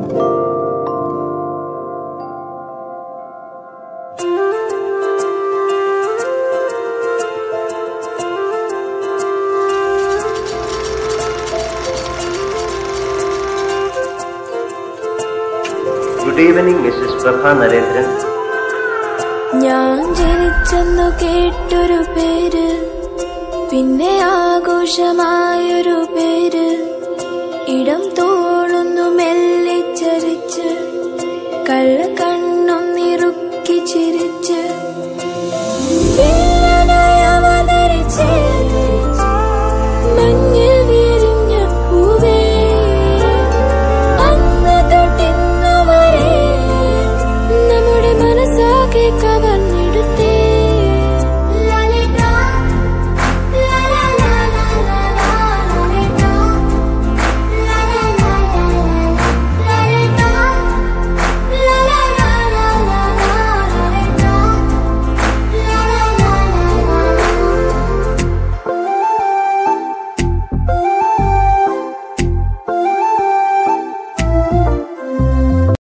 good evening Mrs Prabha Narendran ഞാൻ ജനിച്ചെന്നു കേട്ടൊരു പേര് പിന്നെ ആഘോഷമായൊരു പേര് ഇടം തോ